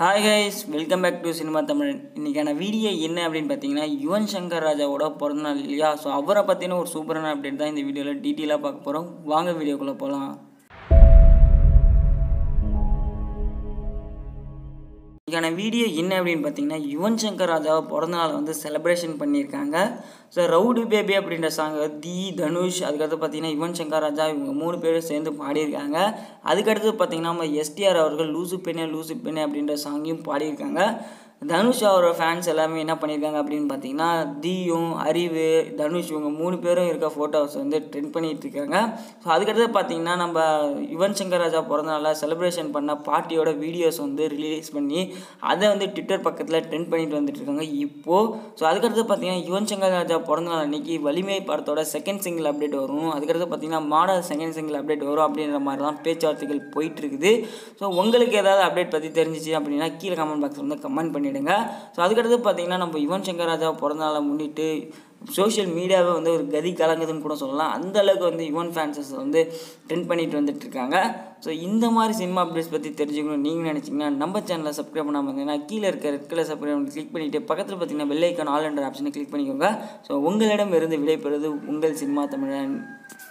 hi guys welcome back to cinema Tamil இன்றைக்கான video என்ன அப்படின்னு பார்த்தீங்கன்னா யுவன் சங்கர் ராஜாவோட பிறந்தநாள் இல்லையா ஸோ அவரை பற்றின ஒரு சூப்பரான அப்டேட் தான் இந்த வீடியோவில் டீட்டெயிலாக பார்க்க போகிறோம் வாங்க வீடியோக்குள்ளே போகலாம் இதுக்கான வீடியோ என்ன அப்படின்னு பார்த்தீங்கன்னா யுவன் சங்கர் ராஜாவை பிறந்த நாளை வந்து செலிப்ரேஷன் பண்ணியிருக்காங்க ஸோ ரவுடி பேபி அப்படின்ற சாங் தி தனுஷ் அதுக்கடுத்து பார்த்தீங்கன்னா யுவன் சங்கர் ராஜா இவங்க மூணு பேரும் சேர்ந்து பாடியிருக்காங்க அதுக்கடுத்து பார்த்தீங்கன்னா நம்ம எஸ்டிஆர் அவர்கள் லூசு பெண்ணே லூசு பெண்ணே அப்படின்ற சாங்கையும் பாடியிருக்காங்க தனுஷ் அவரோட ஃபேன்ஸ் எல்லாமே என்ன பண்ணியிருக்காங்க அப்படின்னு பார்த்தீங்கன்னா தீயும் அறிவு தனுஷ் இவங்க மூணு பேரும் இருக்க ஃபோட்டோஸ் வந்து ட்ரெண்ட் பண்ணிட்டு இருக்காங்க ஸோ அதுக்கடுத்து பார்த்தீங்கன்னா நம்ம யுவன் சங்கர் ராஜா பிறந்தநாள செலிப்ரேஷன் பண்ண பார்ட்டியோட வீடியோஸ் வந்து ரிலீஸ் பண்ணி அதை வந்து ட்விட்டர் பக்கத்தில் ட்ரெண்ட் பண்ணிட்டு வந்துட்டு இருக்காங்க இப்போது ஸோ அதுக்கடுத்து பார்த்தீங்கன்னா யுவன் சங்கர் ராஜா பிறந்தநாள் அன்னைக்கு வலிமை படத்தோட செகண்ட் சிங்கிள் அப்டேட் வரும் அதுக்கடுத்து பார்த்தீங்கன்னா மாடல் செகண்ட் சிங்கிள் அப்டேட் வரும் அப்படின்ற மாதிரி தான் பேச்சுவார்த்தைகள் போயிட்டு இருக்குது ஸோ உங்களுக்கு ஏதாவது அப்டேட் பற்றி தெரிஞ்சிச்சு அப்படின்னா கீழே கமெண்ட் பாக்ஸில் வந்து கமெண்ட் பண்ணிவிடுங்க ஸோ அதுக்கடுத்து பார்த்தீங்கன்னா நம்ம யுவன் சங்கர் ராஜா பிறந்தநாளை முன்னிட்டு சோஷியல் மீடியாவை வந்து ஒரு கதி கலங்குதுன்னு கூட சொல்லலாம் அந்த அளவுக்கு வந்து யுவன் ஃபேன்ஸஸ் வந்து ட்ரெண்ட் பண்ணிட்டு வந்துட்டு இருக்காங்க ஸோ இந்த மாதிரி சினிமா அப்டேட்ஸ் பற்றி தெரிஞ்சுக்கணும் நீங்கள் நினச்சிங்கன்னா நம்ம சேனலை சப்ஸ்கிரைப் பண்ணாமல் இருந்தீங்கன்னா கீழே இருக்க ரெட் கலர் சப்ஸ்கிரைப் கிளிக் பண்ணிவிட்டு பக்கத்தில் பார்த்தீங்கன்னா வெள்ளைக்கான ஆல் என்ற ஆப்ஷனை கிளிக் பண்ணிக்கோங்க ஸோ உங்களிடம் இருந்து விடைபெறுவது உங்கள் சினிமா தமிழன்